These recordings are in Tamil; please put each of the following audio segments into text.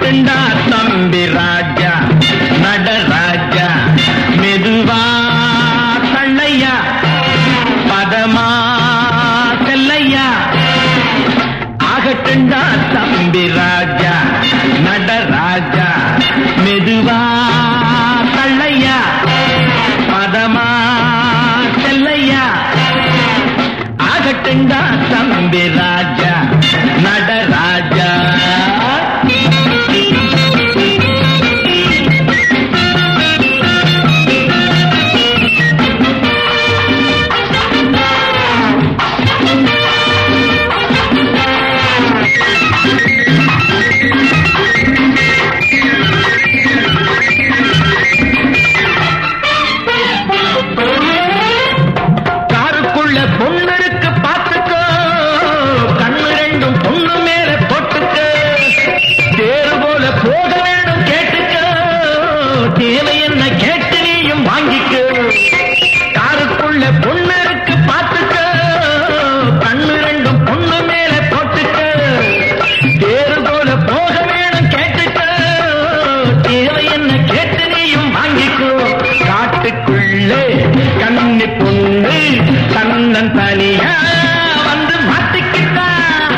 ஆகட்டுண்டா தம்பி ராஜா நடராஜா மெதுவா தள்ளையா பதமா செல்லையா ஆகட்டுண்டா தம்பி ராஜா நடராஜா மெதுவா தள்ளையா பதமா செல்லையா ஆகட்டுண்டா தம்பி ராஜா நடராஜா காருக்குள்ள பொண்ணு இருக்கு பாத்துக்கோ கண்ணு ரெண்டும் பொண்ணு மேல போட்டுக்க தேறு போல போக வேண்டும் கேட்டுக்க தேவை என்ன கேட்டு நீயும் வாங்கிக்க காருக்குள்ள பொண்ணு இருக்கு பாத்துக்க கண்ணு ரெண்டும் பொண்ணு மேல போட்டுக்க தேறு போல போக வேணும் கேட்டுக்க தேவை என்ன கேட்டு நீயும் வாங்கிக்கோ காட்டுக்குள்ளே கண்ணி பொண்ணு தன்னன் தனியா வந்து மாட்டிக்கிட்டா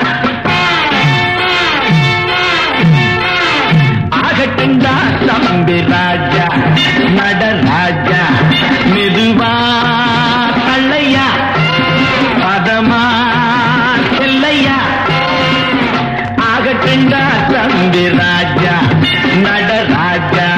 ஆகட்டுண்டா தம்பி ராஜா நடராஜா மெதுவா தள்ளையா பதமா செல்லையா ஆகட்டுண்டா தம்பி ராஜா நடராஜா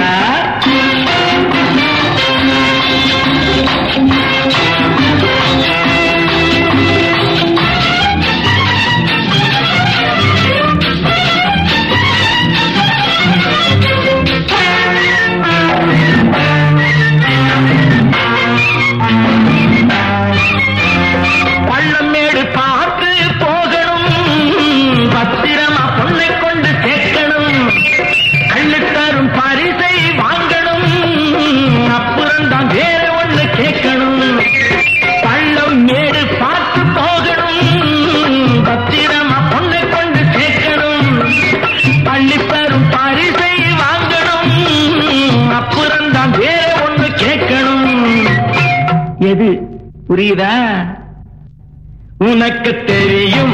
பள்ளமேடு பார்த்து போகணும் பத்திரமா பொண்ணை கொண்டு சேர்க்கணும் கண்ணு தரும் பரிசை வாங்கணும் அப்புறம்தான் வேற ஒண்ணு கேட்கணும் பள்ளம் மேடு பார்த்து போகணும் பத்திரமா பொண்ணை கொண்டு சேர்க்கணும் பள்ளி தரும் பரிசை வாங்கணும் அப்புறம்தான் வேற ஒண்ணு கேட்கணும் எது புரியுதா உனக்கு தெரியும்